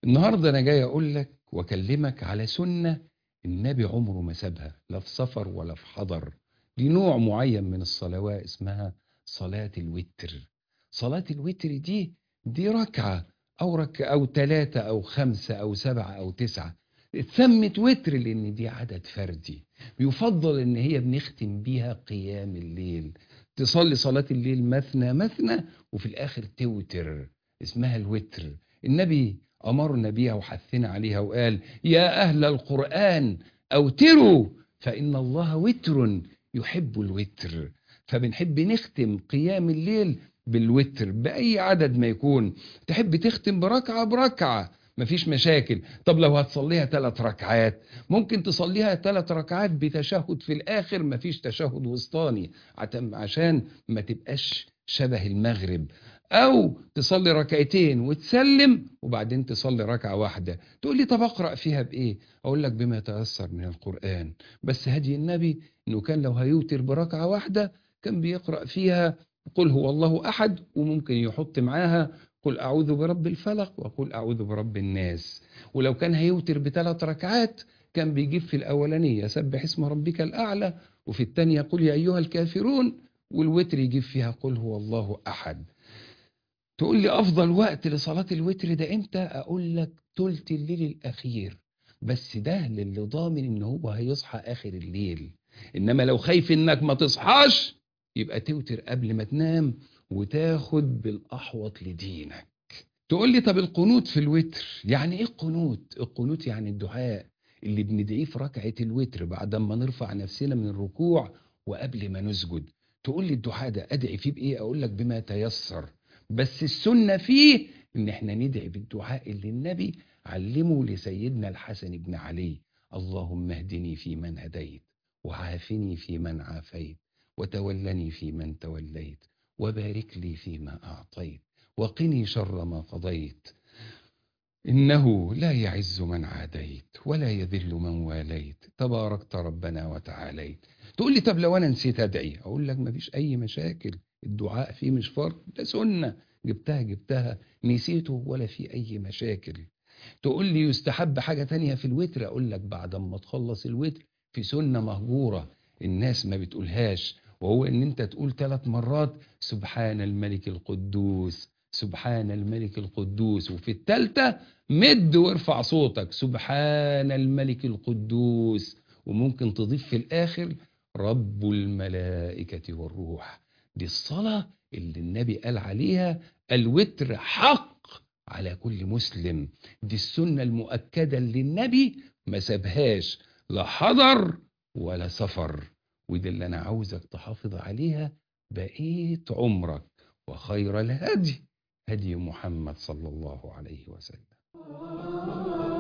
النهاردة أنا جاي أقول لك وأكلمك على سنة النبي عمره ما سابها لا في سفر ولا في حضر دي نوع معين من الصلوات اسمها صلاة الوتر صلاة الوتر دي دي ركعة أو ركعة أو ثلاثة أو خمسة أو سبعة أو تسعة اتسمت وتر لأن دي عدد فردي يفضل إن هي بنختم بيها قيام الليل تصلي صلاة الليل مثنى مثنى وفي الآخر توتر اسمها الوتر النبي أمرنا بيها وحثنا عليها وقال يا أهل القرآن أوتروا فإن الله وتر يحب الوتر فبنحب نختم قيام الليل بالوتر بأي عدد ما يكون تحب تختم بركعة بركعة مفيش مشاكل طب لو هتصليها ثلاث ركعات ممكن تصليها ثلاث ركعات بتشهد في الآخر مفيش تشهد وسطاني عشان ما تبقاش شبه المغرب او تصلي ركعتين وتسلم وبعدين تصلي ركعه واحده تقول لي طب اقرا فيها بايه اقول لك بما يتاثر من القران بس هدي النبي انه كان لو هيوتر بركعه واحده كان بيقرا فيها قل هو الله احد وممكن يحط معاها قل اعوذ برب الفلق وقل اعوذ برب الناس ولو كان هيوتر بثلاث ركعات كان بيجيب في الاولانيه سبح اسم ربك الاعلى وفي الثانيه قل يا ايها الكافرون والوتر يجيب فيها قل هو الله احد تقول لي افضل وقت لصلاة الوتر ده امتى اقول لك تلت الليل الاخير بس ده للي ضامن ان هو هيصحى اخر الليل انما لو خايف انك ما تصحاش يبقى توتر قبل ما تنام وتاخد بالاحوط لدينك تقول لي طب القنوت في الوتر يعني ايه القنوت القنوت يعني الدعاء اللي بندعيه في ركعة الوتر بعد ما نرفع نفسنا من الركوع وقبل ما نسجد تقول لي الدعاء ده ادعي فيه بايه اقول لك بما تيسر بس السنة فيه ان احنا ندعي بالدعاء اللي النبي علمه لسيدنا الحسن بن علي اللهم اهدني في من هديت وعافني في من عافيت وتولني في من توليت وبارك لي فيما أعطيت وقني شر ما قضيت إنه لا يعز من عاديت ولا يذل من واليت تباركت ربنا وتعاليت تقول لي طب لو أنا نسيت أدعي أقول لك مفيش أي مشاكل الدعاء فيه مش فرض ده سنة جبتها جبتها نسيته ولا في أي مشاكل تقول لي يستحب حاجة تانية في الوتر أقول لك بعد ما تخلص الوتر في سنة مهجورة الناس ما بتقولهاش وهو ان انت تقول ثلاث مرات سبحان الملك القدوس سبحان الملك القدوس وفي الثالثة مد وارفع صوتك سبحان الملك القدوس وممكن تضيف في الآخر رب الملائكة والروح دي الصلاة اللي النبي قال عليها الوتر حق على كل مسلم دي السنة المؤكدة اللي النبي ما سابهاش لا حضر ولا سفر ودي اللي أنا عاوزك تحافظ عليها بقية عمرك وخير الهدي هدي محمد صلى الله عليه وسلم